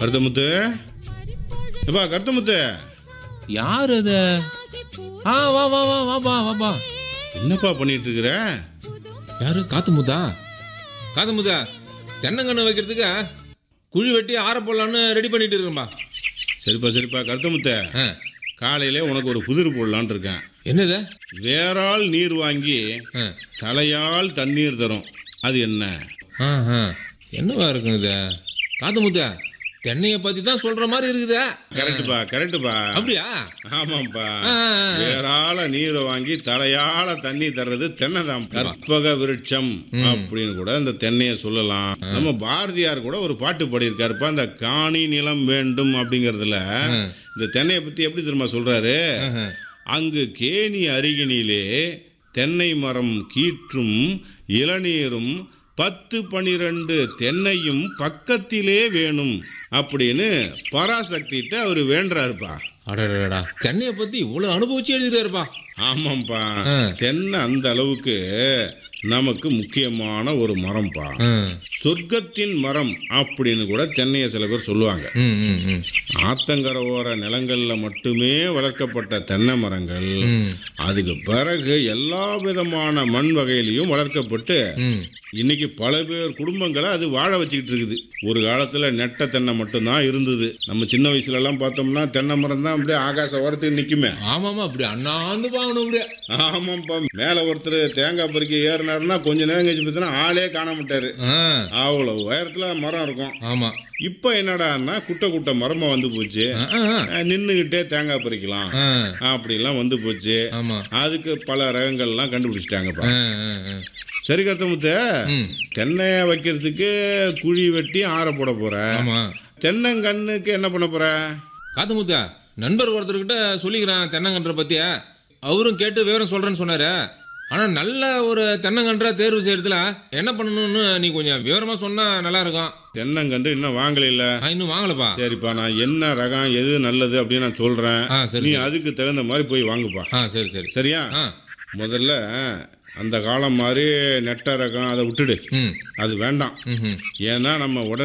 கருத்தமுத்து எப்பா கருத்தமுத்து யார் அது ஆ வா வா வா வாப்பா வாப்பா என்னப்பா பண்ணிட்டு இருக்கிற யாரு காத்து முத்தா காத்து முத்தா தென்னங்கன்று வைக்கிறதுக்கு குழி வெட்டி ஆற போடலான்னு ரெடி பண்ணிட்டு இருக்கேன்பா சரிப்பா சரிப்பா கருத்தமுத்த ஆ காலையில உனக்கு ஒரு புதிர் போடலான்னு இருக்கேன் என்னது வேறால் நீர் வாங்கி ஆ தலையால் தண்ணீர் தரும் அது என்ன ஆ ஆ என்னவா இருக்கும் இது காத்து முத்தா தென்னையை பற்றி தான் சொல்கிற மாதிரி இருக்குதே கரெக்டுப்பா கரெக்டுப்பா அப்படியா ஆமாப்பா ஆ, ஆ, ஆ. வேறால நீரை வாங்கி தலையால தண்ணி தர்றது தென்னைதான் கற்பக விருட்சம் அப்படின்னு கூட இந்த தென்னையை சொல்லலாம் நம்ம பாரதியார் கூட ஒரு பாட்டு பாடியிருக்காருப்பா இந்த காணி நிலம் வேண்டும் அப்படிங்கறதுல இந்த தென்னையை பத்தி எப்படி தெரியுமா சொல்றாரு ஆஹா. அங்கு கேணி அருகினிலே தென்னை மரம் கீற்றும் இளநீரும் பத்து பனிரெண்டு தென்னையும் பக்கத்திலே வேணும் அப்படின்னு பராசக்திட்ட அவர் வேண்டுறாருப்பா அடடடா தென்னையை பற்றி இவ்வளோ அனுபவிச்சு எழுதிட்டாருப்பா ஆமாம்ப்பா ஆ. தென்னை அந்த அளவுக்கு நமக்கு முக்கியமான ஒரு மரம்ப்பா ஆ சொர்க்கத்தின் மரம் அப்படின்னு கூட தென்னையை சில பேர் சொல்லுவாங்க ம் ம் ம் ஆத்தங்கரை ஓர நிலங்கள்ல மட்டுமே வளர்க்கப்பட்ட தென்னை மரங்கள் ம் அதுக்கு பிறகு எல்லா விதமான மண் வகையிலையும் வளர்க்கப்பட்டு ம் இன்னைக்கு பல பேர் குடும்பங்களை அது வாழ வச்சுக்கிட்டு இருக்குது ஒரு காலத்துல நெட்ட தென்னை மட்டும்தான் இருந்தது நம்ம சின்ன வயசுல எல்லாம் பார்த்தோம்னா தென்னை மரம் தான் அப்படியே ஆகாச ஓரத்துக்கு நிக்குமே ஆமாம்மா அப்படி அண்ணாந்து பார்க்கணும் அப்படியே ஆமாப்பா மேல ஒருத்தர் தேங்காய் பறிக்க ஏறினாருன்னா கொஞ்ச நேரம் கழிச்சு பார்த்தீங்கன்னா ஆளே காண மாட்டாரு ஆ அவ்வளவு உயரத்துல மரம் இருக்கும் ஆமாம் இப்போ என்னடான்னா குட்டை குட்டை மரமா வந்து போச்சு ஆ ஆ அஹ் நின்னுகிட்டே தேங்காய் பறிக்கலாம் ஆ அப்படிலாம் வந்து போச்சு ஆமாம் அதுக்கு பல ரகங்கள்லாம் கண்டுபிடிச்சிட்டாங்கப்பா ஆ ஆ ஆ சரி கருத்தமுத்த ம் தென்னையை வைக்கிறதுக்கு குழி வெட்டி ஆற போட போற ஆமாம் தென்னங்கண்ணுக்கு என்ன பண்ண போற காத்து முத்தா நண்பர் ஒருத்தர்கிட்ட சொல்லிக்கிறேன் தென்னங்கன்றை பற்றிய அவரும் கேட்டு விவரம் சொல்கிறேன்னு சொன்னார் ஆனால் நல்ல ஒரு தென்னங்கன்றா தேர்வு செய்யறதுல என்ன பண்ணணும்னு நீ கொஞ்சம் விவரமாக சொன்னால் நல்லா இருக்கும் தென்னங்கன்று இன்னும் வாங்கல நான் இன்னும் வாங்கலப்பா சரிப்பா நான் என்ன ரகம் எது நல்லது அப்படின்னு நான் சொல்றேன் ஆ சரி நீ சரி. அதுக்கு தகுந்த மாதிரி போய் வாங்குப்பா ஆ சரி சரி சரியா ஆ முதல்ல அந்த காலம் மாதிரி நெட்ட ரகம் அதை விட்டுடு ம் அது வேண்டாம் ம் ஏன்னா நம்ம உடனே